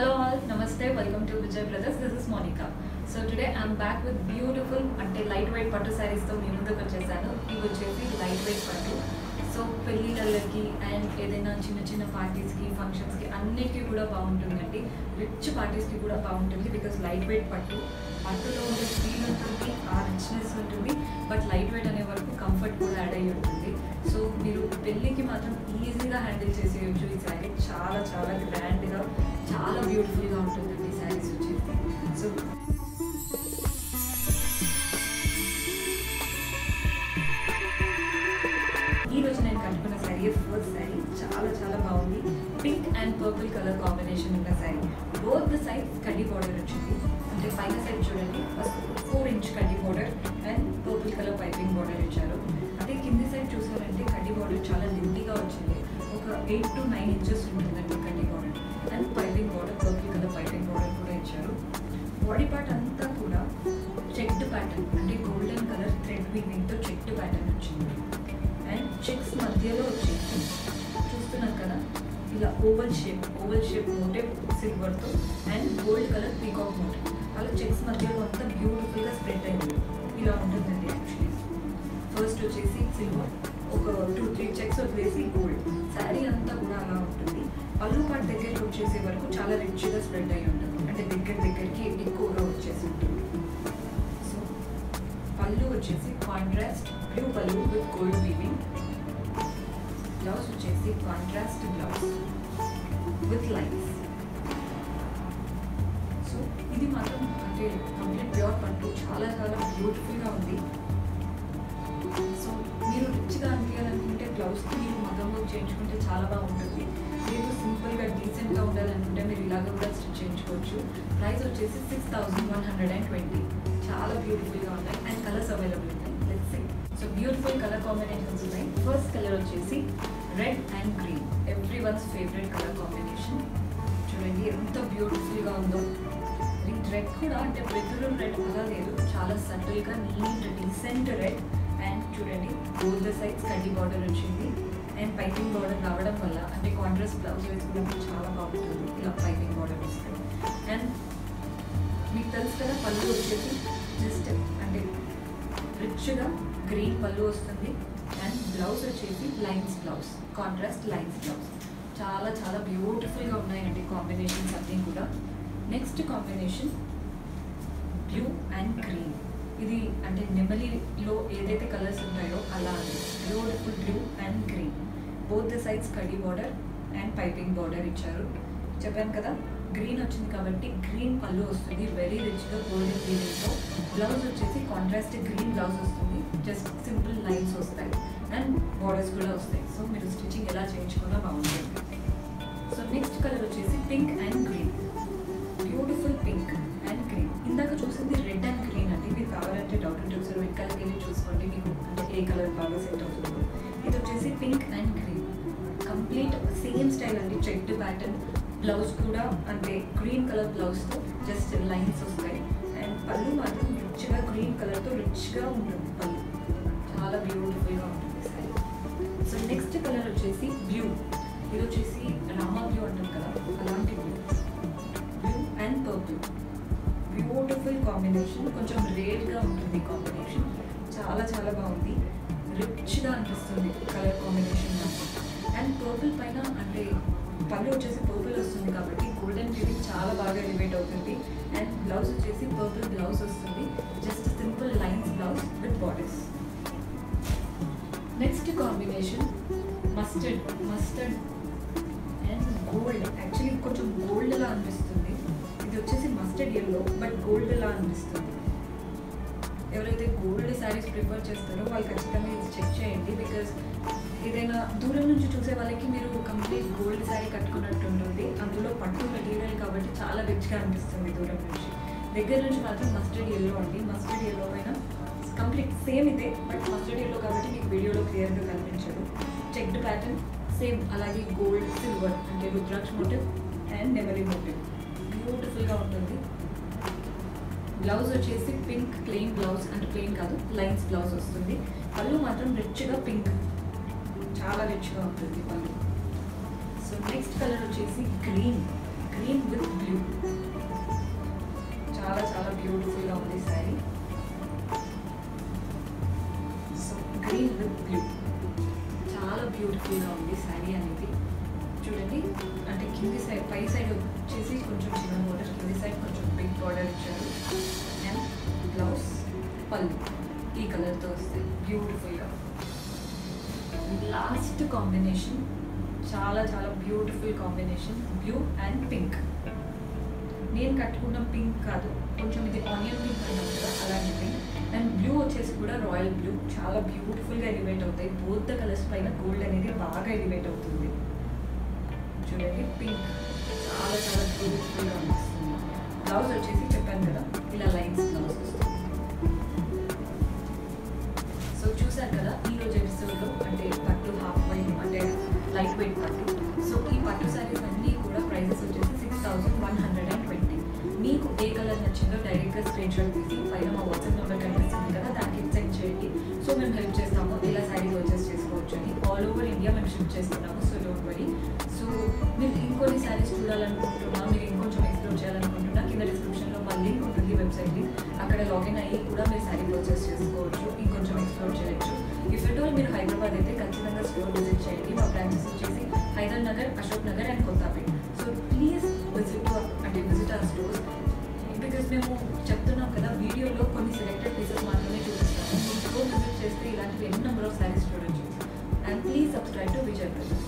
Hello all, namaste, welcome to Vijay Brothers. This is Monica. So today I'm back with beautiful అంటే light weight పట్టు శారీస్తో మీ ముందుకు వచ్చేసాను ఇవి వచ్చేసి లైట్ వెయిట్ పట్టు సో పెళ్ళిళ్ళకి అండ్ ఏదైనా చిన్న చిన్న పార్టీస్కి ఫంక్షన్స్కి అన్నిటికీ కూడా బాగుంటుందండి రిచ్ పార్టీస్కి కూడా బాగుంటుంది బికాస్ లైట్ వెయిట్ పట్టు పట్టులో ఉండే ఫీల్ ఉంటుంది ఆ రిచ్నెస్ ఉంటుంది బట్ లైట్ వెయిట్ అనే వరకు కంఫర్ట్ కూడా యాడ్ అయ్యి ఉంటుంది సో మీరు పెళ్ళికి మాత్రం ఈజీగా హ్యాండిల్ చేసేయచ్చు ఈ శారీ చాలా చాలా గ్రాండ్గా చాలా బ్యూటిఫుల్గా ఉంటుందండి ఈ శారీస్ వచ్చేసి సో ఈ రోజు నేను కట్టుకున్న శారీ ఫస్ట్ శారీ చాలా చాలా బాగుంది pink and purple colour combination ఉన్న శారీ బోత్ ద సైడ్ కడ్డీ బార్డర్ వచ్చింది అంటే పైన సైడ్ చూడండి ఫస్ట్ ఫోర్ ఇంచ్ కడ్డీ border and purple colour piping border ఇచ్చారు అదే కింది సైడ్ చూసారంటే కడ్డీ బార్డర్ చాలా లింటిగా వచ్చింది ఒక ఎయిట్ టు నైన్ ఇంచెస్ ఉంటుందండి కడ్డీ border and piping border purple colour piping border కూడా ఇచ్చారు బాడీ పార్ట్ అంతా కూడా చెక్డ్ ప్యాటర్న్ అంటే గోల్డెన్ కలర్ థ్రెడ్ వీవింగ్తో చెక్డ్ ప్యాటర్న్ వచ్చింది అండ్ చెక్స్ మధ్యలో వచ్చేసి చూస్తున్నారు కదా ఇలా oval shape oval shape motif సిల్వర్తో and gold colour peacock motif అలా చెక్స్ మధ్యలో అంతా బ్యూటిఫుల్గా స్ప్రెడ్ అయింది ఇలా ఉంటుందండి యాక్చువల్లీ ఫస్ట్ వచ్చేసి సిల్వర్ ఒక టూ త్రీ చెక్స్ వదిలేసి గోల్డ్ శారీ అంతా కూడా అలా ఉంటుంది పళ్ళు పాటు దగ్గరికి వచ్చేసే వరకు చాలా రిచ్గా స్ప్రెడ్ అయి ఉంటుంది అంటే దగ్గర దగ్గరికి ఎక్కువగా వచ్చేసి ఉంటుంది సో పళ్ళు వచ్చేసి కాంట్రాస్ట్ బ్లూ పళ్ళు విత్ గోల్డ్ వీవింగ్ బ్లౌజ్ వచ్చేసి contrast blouse with lines so ఇది మాత్రం అంటే కంప్లీట్ ప్యూర్ పట్టు చాలా చాలా బ్యూటిఫుల్గా ఉంది సో మీరు రిచ్గా అనిపించాలనుకుంటే బ్లౌజ్కి మీరు మగం వర్క్ చేయించుకుంటే చాలా బాగుంటుంది లేదు సింపుల్గా డీసెంట్గా ఉండాలనుకుంటే మీరు ఇలాగ కూడా స్టిచ్ చేయించుకోవచ్చు ప్రైస్ వచ్చేసి six thousand one hundred and twenty చాలా బ్యూటిఫుల్గా ఉన్నాయి అండ్ కలర్స్ అవైలబుల్ ఉన్నాయి let's say so beautiful colour combinations ఉన్నాయి ఫస్ట్ కలర్ వచ్చేసి red and green everyone's favourite colour combination చూడండి ఎంత బ్యూటిఫుల్గా ఉందో ఈ రెడ్ కూడా అంటే రెగ్యులర్ రెడ్ అలా లేదు చాలా సటిల్గా నీట్ డీసెంట్ రెడ్ అండ్ చూడండి బోత్ ద సైడ్స్ కడ్డీ బార్డర్ వచ్చింది అండ్ పైపింగ్ బార్డర్ రావడం వల్ల అంటే కాంట్రాస్ట్ బ్లౌజ్ వేసుకున్నప్పుడు చాలా బాగుంటుంది ఇలా పైపింగ్ బార్డర్ వస్తుంది అండ్ మీకు తెలుసు కదా పళ్ళు వచ్చేసి జస్ట్ అంటే రిచ్గా గ్రీన్ పళ్ళు వస్తుంది అండ్ బ్లౌజ్ వచ్చేసి lines blouse contrast lines blouse చాలా చాలా బ్యూటిఫుల్గా ఉన్నాయండి కాంబినేషన్స్ అన్నీ కూడా next combination blue and green ఇది అంటే నెమలిలో ఏదైతే కలర్స్ ఉంటాయో అలా అది beautiful blue and green both the sides కడీ బార్డర్ అండ్ పైపింగ్ బార్డర్ ఇచ్చారు చెప్పాను కదా గ్రీన్ వచ్చింది కాబట్టి గ్రీన్ పళ్ళు వస్తుంది వెరీ రిచ్గా గోల్డెన్ గ్రీన్తో బ్లౌజ్ వచ్చేసి కాంట్రాస్ట్ గ్రీన్ బ్లౌజ్ వస్తుంది జస్ట్ సింపుల్ లైన్స్ వస్తాయి అండ్ బార్డర్స్ కూడా వస్తాయి సో మీరు స్టిచ్చింగ్ ఎలా చేయించుకున్నా బాగుంటుంది సో నెక్స్ట్ కలర్ వచ్చేసి pink and green beautiful pink and green ఇందాక చూసింది రెడ్ అండ్ గ్రీన్ అండి మీకు కావాలంటే డాక్టర్ చూసారు రెడ్ కలర్కి వెళ్ళి చూసుకోండి మీకు అంటే ఏ కలర్ బాగా సెట్ అవుతుందో ఇది వచ్చేసి pink and green complete same style అండి చెక్డ్ ప్యాటర్న్ బ్లౌజ్ కూడా అంటే గ్రీన్ కలర్ బ్లౌజ్తో జస్ట్ లైన్స్ వస్తాయి అండ్ పళ్ళు మాత్రం రిచ్గా గ్రీన్ కలర్తో రిచ్గా ఉంటుంది పళ్ళు చాలా బ్యూటిఫుల్గా ఉంటుంది సారీ సో నెక్స్ట్ కలర్ వచ్చేసి బ్లూ ఇది వచ్చేసి రామా బ్లూ అంటారు కదా అలాంటి blue blue and purple beautiful combination కొంచెం రేర్గా ఉంటుంది కాంబినేషన్ చాలా చాలా బాగుంది రిచ్గా అనిపిస్తుంది కలర్ కాంబినేషన్ నాకు అండ్ పర్పుల్ పైన అంటే పళ్ళు వచ్చేసి పర్పుల్ వస్తుంది కాబట్టి గోల్డెన్ ఫీలింగ్ చాలా బాగా ఎలివేట్ అవుతుంది అండ్ బ్లౌజ్ వచ్చేసి పర్పుల్ బ్లౌజ్ వస్తుంది just simple lines blouse with borders next combination mustard mustard and gold actually కొంచెం గోల్డ్ లా అనిపిస్తుంది ఇది వచ్చేసి మస్టర్డ్ ఎల్లో బట్ గోల్డ్ లా అనిపిస్తుంది ఎవరైతే గోల్డ్ శారీస్ ప్రిఫర్ చేస్తారో వాళ్ళు ఖచ్చితంగా ఇది చెక్ చేయండి బికాస్ ఏదైనా దూరం నుంచి చూసే వాళ్ళకి మీరు కంప్లీట్ గోల్డ్ శారీ కట్టుకున్నట్టు ఉంటుంది అందులో పట్టు మెటీరియల్ కాబట్టి చాలా రిచ్గా అనిపిస్తుంది దూరం నుంచి దగ్గర నుంచి మాత్రం మస్టర్డ్ ఎల్లో అండి మస్టర్డ్ ఎల్లో అయినా కంప్లీట్ సేమ్ ఇదే బట్ మస్టర్డ్ ఎల్లో కాబట్టి మీకు వీడియోలో క్లియర్గా కనిపించదు చెక్డ్ ప్యాటర్న్ సేమ్ అలాగే గోల్డ్ సిల్వర్ అంటే రుద్రాక్ష మోటివ్ అండ్ నెమరీ మోటివ్ బ్యూటిఫుల్గా ఉంటుంది బ్లౌజ్ వచ్చేసి పింక్ ప్లెయిన్ బ్లౌజ్ అంటే ప్లెయిన్ కాదు లైన్స్ బ్లౌజ్ వస్తుంది పళ్ళు మాత్రం రిచ్గా పింక్ చాలా రిచ్గా ఉంటుంది పళ్ళు సో నెక్స్ట్ కలర్ వచ్చేసి green green with blue with blue చాలా బ్యూటిఫుల్గా ఉంది శారీ అనేది చూడండి అంటే కింది సైడ్ పై సైడ్ వచ్చేసి కొంచెం చిన్న బోర్డర్ కింది సైడ్ కొంచెం బిగ్ బోర్డర్ ఇచ్చారు అండ్ బ్లౌజ్ పళ్ళు ఈ కలర్తో వస్తాయి బ్యూటిఫుల్గా లాస్ట్ కాంబినేషన్ చాలా చాలా beautiful combination blue and pink నేను కట్టుకున్న పింక్ కాదు కొంచెం ఇది ఆనియన్ పింక్ అంటాం కదా అలాంటి పింక్ అండ్ బ్లూ వచ్చేసి కూడా రాయల్ బ్లూ చాలా బ్యూటిఫుల్గా ఎలివేట్ అవుతాయి బోత్ ద కలర్స్ పైన గోల్డ్ అనేది బాగా ఎలివేట్ అవుతుంది చూడండి పింక్ చాలా చాలా బ్యూటిఫుల్గా అనిపిస్తుంది బ్లౌజ్ వచ్చేసి చెప్పాను కదా ఇలా లైన్స్ బ్లౌజ్ వస్తుంది సో చూసారు కదా ఈ రోజు ఎపిసోడ్లో అంటే పట్టు హాఫ్ వైట్ అంటే లైట్ వెయిట్ పట్టు సో ఈ పట్టు శారీస్ అన్నీ కూడా ప్రైజెస్ వచ్చేసి six thousand one hundred and twenty మీకు ఏ కలర్ నచ్చిందో డైరెక్ట్గా స్క్రీన్ షాట్ తీసి పైన మా వాట్సాప్ నెంబర్ కనిపిస్తుంది కదా దానికి సెండ్ చేయండి సో మేము హెల్ప్ చేస్తాము ఇలా శారీ పర్చేస్ చేసుకోవచ్చు అని ఆల్ ఓవర్ ఇండియా మేము షిఫ్ట్ చేస్తున్నాము సో డోంట్ వరీ సో మీరు ఇంకొన్ని శారీస్ చూడాలనుకుంటున్నా మీరు ఇంకొంచెం ఎక్స్ప్లోర్ చేయాలనుకుంటున్నా కింద డిస్క్రిప్షన్లో మా లింక్ ఉంటుంది వెబ్సైట్ లింక్ అక్కడ లాగిన్ అయ్యి కూడా మీరు శారీ పర్చేస్ చేసుకోవచ్చు ఇంకొంచెం ఎక్స్ప్లోర్ చేయొచ్చు ఇఫ్ ఎట్ ఆల్ మీరు హైదరాబాద్ అయితే ఖచ్చితంగా స్టోర్ విజిట్ చేయండి మా బ్రాంచెస్ వచ్చేసి Hyder Nagar Ashok Nagar and Kothapet so please visit అంటే విజిట్ అవర్ స్టోర్స్ బికాస్ మేము చెప్తున్నాం కదా వీడియోలో కొన్ని సెలెక్టెడ్ పీసెస్ మాత్రమే చూపిస్తాము స్టోర్ విజిట్ చేస్తే ఇలాంటివి ఎన్ని నెంబర్ ఆఫ్ శారీస్ చూడొచ్చు and please subscribe to Vijay Prasad